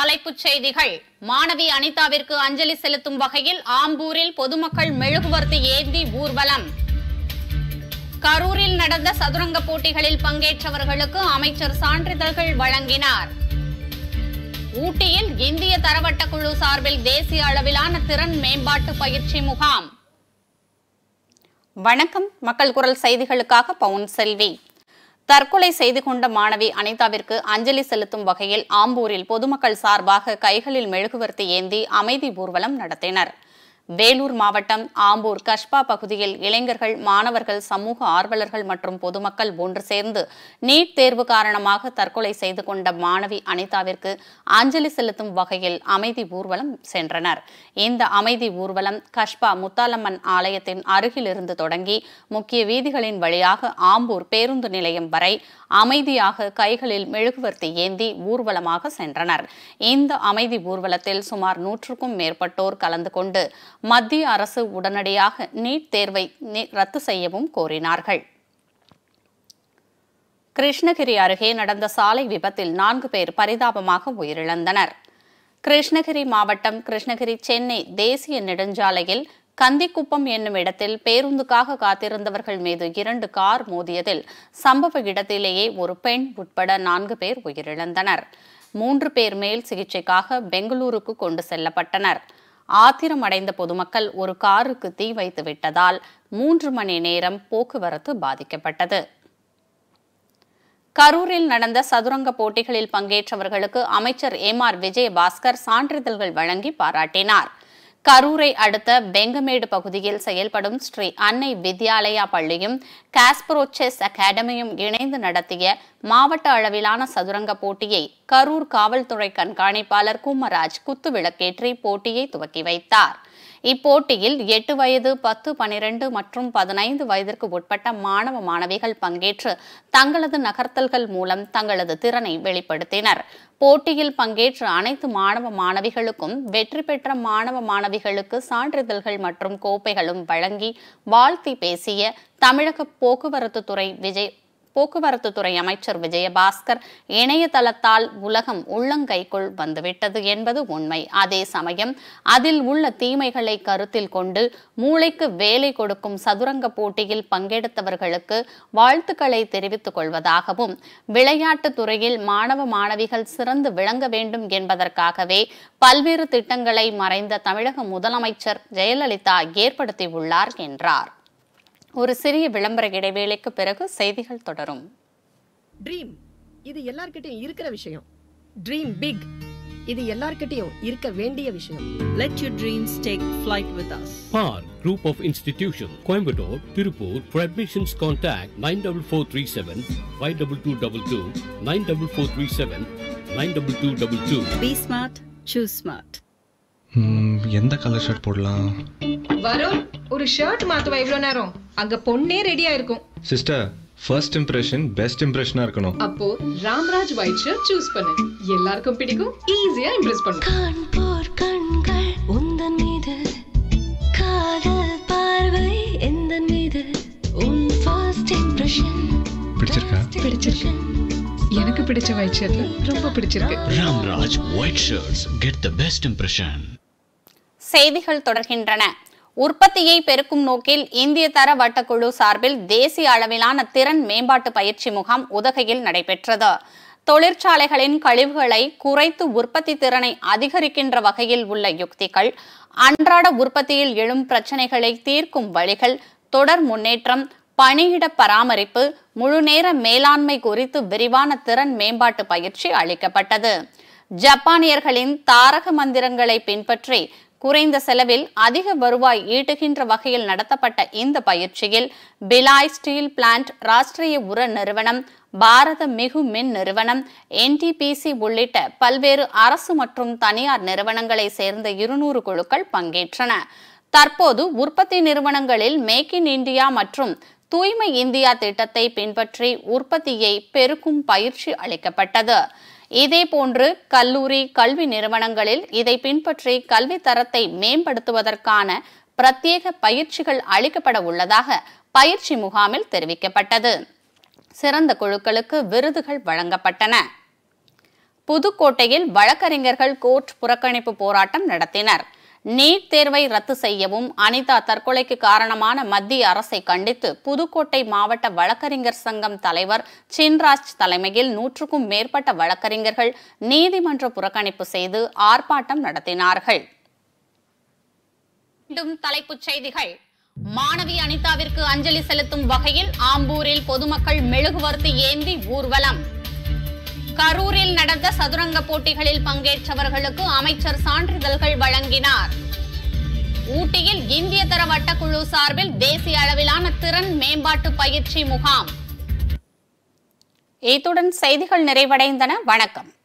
தலைப்புச் செய்திகள் மாணவி அனிதாவிற்கு அஞ்சலி செலுத்தும் வகையில் ஆம்பூரில் பொதுமக்கள் மெழுகுவர்த்தி ஏந்தி ஊர்வலம் கரூரில் நடந்த சதுரங்க போட்டிகளில் பங்கேற்றவர்களுக்கு அமைச்சர் சான்றிதழ்கள் வழங்கினார் ஊட்டியில் இந்திய தரவட்ட குழு சார்பில் தேசிய அளவிலான திறன் மேம்பாட்டு பயிற்சி முகாம் வணக்கம் மக்கள் குரல் செய்திகளுக்காக பவுன் செல்வி தற்கொலை செய்து கொண்ட மாணவி அனிதாவிற்கு அஞ்சலி செலுத்தும் வகையில் ஆம்பூரில் பொதுமக்கள் சார்பாக கைகளில் மெழுகுவர்த்தி ஏந்தி அமைதி ஊர்வலம் நடத்தினர் வேலூர் மாவட்டம் ஆம்பூர் கஷ்பா பகுதியில் இளைஞர்கள் மாணவர்கள் சமூக ஆர்வலர்கள் மற்றும் பொதுமக்கள் ஒன்று சேர்ந்து நீட் தேர்வு காரணமாக தற்கொலை செய்து கொண்ட மாணவி அனிதாவிற்கு அஞ்சலி செலுத்தும் வகையில் அமைதி ஊர்வலம் சென்றனர் இந்த அமைதி ஊர்வலம் கஷ்பா முத்தாலம்மன் ஆலயத்தின் அருகிலிருந்து தொடங்கி முக்கிய வீதிகளின் வழியாக ஆம்பூர் பேருந்து நிலையம் வரை அமைதியாக கைகளில் மெழுகுவர்த்தி ஏந்தி ஊர்வலமாக சென்றனர் இந்த அமைதி ஊர்வலத்தில் சுமார் நூற்றுக்கும் மேற்பட்டோர் கலந்து கொண்டு மத்திய அரசு உடனடியாக நீட் தேர்வை நி- ரத்து செய்யவும் கோரினார்கள் கிருஷ்ணகிரி அருகே நடந்த சாலை விபத்தில் நான்கு பேர் பரிதாபமாக உயிரிழந்தனர் கிருஷ்ணகிரி மாவட்டம் கிருஷ்ணகிரி சென்னை தேசிய நெடுஞ்சாலையில் கந்திக்குப்பம் என்னும் இடத்தில் பேருந்துக்காக காத்திருந்தவர்கள் மீது இரண்டு கார் மோதியதில் சம்பவ இடத்திலேயே ஒரு பெண் உட்பட நான்கு பேர் உயிரிழந்தனர் மூன்று பேர் மேல் சிகிச்சைக்காக பெங்களூருக்கு கொண்டு செல்லப்பட்டனர் ஆத்திரமடைந்த பொதுமக்கள் ஒரு காருக்கு தீ வைத்து விட்டதால் மூன்று மணி நேரம் போக்குவரத்து பாதிக்கப்பட்டது கரூரில் நடந்த சதுரங்க போட்டிகளில் பங்கேற்றவர்களுக்கு அமைச்சர் எம் ஆர் விஜயபாஸ்கர் சான்றிதழ்கள் வழங்கி பாராட்டினார் கரூரை அடுத்த வெங்கமேடு பகுதியில் செயல்படும் ஸ்ரீ அன்னை வித்யாலயா பள்ளியும் காஸ்பரோ செஸ் அகாடமியும் இணைந்து நடத்திய மாவட்ட அளவிலான சதுரங்க போட்டியை கரூர் காவல்துறை கண்காணிப்பாளர் குமராஜ் குத்துவிளக்கேற்றி போட்டியை துவக்கி வைத்தார் இப்போட்டியில் எட்டு வயது பத்து பனிரெண்டு மற்றும் பதினைந்து வயதிற்கு உட்பட்ட மாணவ மாணவிகள் பங்கேற்று தங்களது நகர்த்தல்கள் மூலம் தங்களது திறனை வெளிப்படுத்தினர் போட்டியில் பங்கேற்ற அனைத்து மாணவ மாணவிகளுக்கும் வெற்றி பெற்ற மாணவ மாணவிகளுக்கு சான்றிதழ்கள் மற்றும் கோப்பைகளும் வழங்கி வாழ்த்தி பேசிய தமிழக போக்குவரத்து துறை விஜய் போக்குவரத்து துறை அமைச்சர் விஜயபாஸ்கர் இணையதளத்தால் உலகம் உள்ளங்கைக்குள் வந்துவிட்டது என்பது உண்மை அதே சமயம் அதில் உள்ள தீமைகளை கருத்தில் கொண்டு மூளைக்கு வேலை கொடுக்கும் சதுரங்க போட்டியில் பங்கெடுத்தவர்களுக்கு வாழ்த்துக்களை தெரிவித்துக் கொள்வதாகவும் விளையாட்டுத் துறையில் மாணவ மாணவிகள் சிறந்து விளங்க வேண்டும் என்பதற்காகவே பல்வேறு திட்டங்களை மறைந்த தமிழக முதலமைச்சர் ஜெயலலிதா ஏற்படுத்தியுள்ளார் என்றார் ஒரு சிறிய விளம்பர இடைவேளைக்கு பிறகு செய்திகள் தொடரும் ட்ரீம் இது எல்லார்கிட்டயும் இருக்கிற விஷயம் ட்ரீம் பிக் இது எல்லார்கிட்டயும் இருக்க வேண்டிய விஷயம் Let your dreams take flight with us. PAR Group of Institutions, Coimbatore, Tirupur. For admissions, contact 94437 52222 94437 92222. Be smart, choose smart. ம், எந்த கலர் ஷர்ட் போடலாம் வருண் ஒரு ஷர்ட் மாத்துவா இவ்வளவு நேரம் அங்க பொண்ணே ரெடியா இருக்கும் சிஸ்டர் ஃபர்ஸ்ட் இம்ப்ரெஷன் பெஸ்ட் இம்ப்ரெஷனா இருக்கணும் அப்போ ராம்ராஜ் ஒயிட் ஷர்ட் சூஸ் பண்ணு எல்லாருக்கும் பிடிக்கும் ஈஸியா இம்ப்ரெஸ் பண்ணு காண்போர் கண்கள் உந்தன் மீது காதல் பார்வை எந்தன் மீது உன் ஃபர்ஸ்ட் இம்ப்ரெஷன் பிடிச்சிருக்கா? பிடிச்சிருக்கு எனக்கு பிடிச்ச ஒயிட் ஷர்ட்ல ரொம்ப பிடிச்சிருக்கு Ramraj White Shirts get the best impression. செய்திகள் தொடர்கின்றன உற்பத்தியை பெருக்கும் நோக்கில் இந்திய தர வட்டக்குழு சார்பில் தேசிய அளவிலான திறன் மேம்பாட்டு பயிற்சி முகாம் உதகையில் நடைபெற்றது தொழிற்சாலைகளின் கழிவுகளை குறைத்து உற்பத்தி திறனை அதிகரிக்கின்ற வகையில் உள்ள யுக்திகள் அன்றாட உற்பத்தியில் எழும் பிரச்சனைகளை தீர்க்கும் வழிகள் தொடர் முன்னேற்றம் பணியிட பராமரிப்பு முழுநேர மேலாண்மை குறித்து விரிவான திறன் மேம்பாட்டு பயிற்சி அளிக்கப்பட்டது ஜப்பானியர்களின் தாரக மந்திரங்களை பின்பற்றி குறைந்த செலவில் அதிக வருவாய் ஈட்டுகின்ற வகையில் நடத்தப்பட்ட இந்த பயிற்சியில் பிலாய் ஸ்டீல் பிளான்ட் ராஷ்டிரிய உர நிறுவனம் பாரத மிகு மின் நிறுவனம் என்டிபிசி உள்ளிட்ட பல்வேறு அரசு மற்றும் தனியார் நிறுவனங்களை சேர்ந்த இருநூறு குழுக்கள் பங்கேற்றன தற்போது உற்பத்தி நிறுவனங்களில் மேக் இன் இந்தியா மற்றும் தூய்மை இந்தியா திட்டத்தை பின்பற்றி உற்பத்தியை பெருக்கும் பயிற்சி அளிக்கப்பட்டது இதேபோன்று கல்லூரி கல்வி நிறுவனங்களில் இதை பின்பற்றி கல்வி தரத்தை மேம்படுத்துவதற்கான பிரத்யேக பயிற்சிகள் அளிக்கப்பட உள்ளதாக பயிற்சி முகாமில் தெரிவிக்கப்பட்டது சிறந்த குழுக்களுக்கு விருதுகள் வழங்கப்பட்டன புதுக்கோட்டையில் வழக்கறிஞர்கள் கோர்ட் புறக்கணிப்பு போராட்டம் நடத்தினர் நீட் தேர்வை ரத்து செய்யவும் அனிதா தற்கொலைக்கு காரணமான மத்திய அரசை கண்டித்து புதுக்கோட்டை மாவட்ட வழக்கறிஞர் சங்கம் தலைவர் சின்ராஜ் தலைமையில் நூற்றுக்கும் மேற்பட்ட வழக்கறிஞர்கள் நீதிமன்ற புறக்கணிப்பு செய்து ஆர்ப்பாட்டம் நடத்தினார்கள் மீண்டும் தலைப்புச் செய்திகள் மாணவி அனிதாவிற்கு அஞ்சலி செலுத்தும் வகையில் ஆம்பூரில் பொதுமக்கள் மெழுகுவர்த்தி ஏந்தி ஊர்வலம் கரூரில் நடந்த சதுரங்க போட்டிகளில் பங்கேற்றவர்களுக்கு அமைச்சர் சான்றிதழ்கள் வழங்கினார் ஊட்டியில் இந்திய தர வட்டக்குழு சார்பில் தேசிய அளவிலான திறன் மேம்பாட்டு பயிற்சி முகாம் இத்துடன் செய்திகள் நிறைவடைந்தன வணக்கம்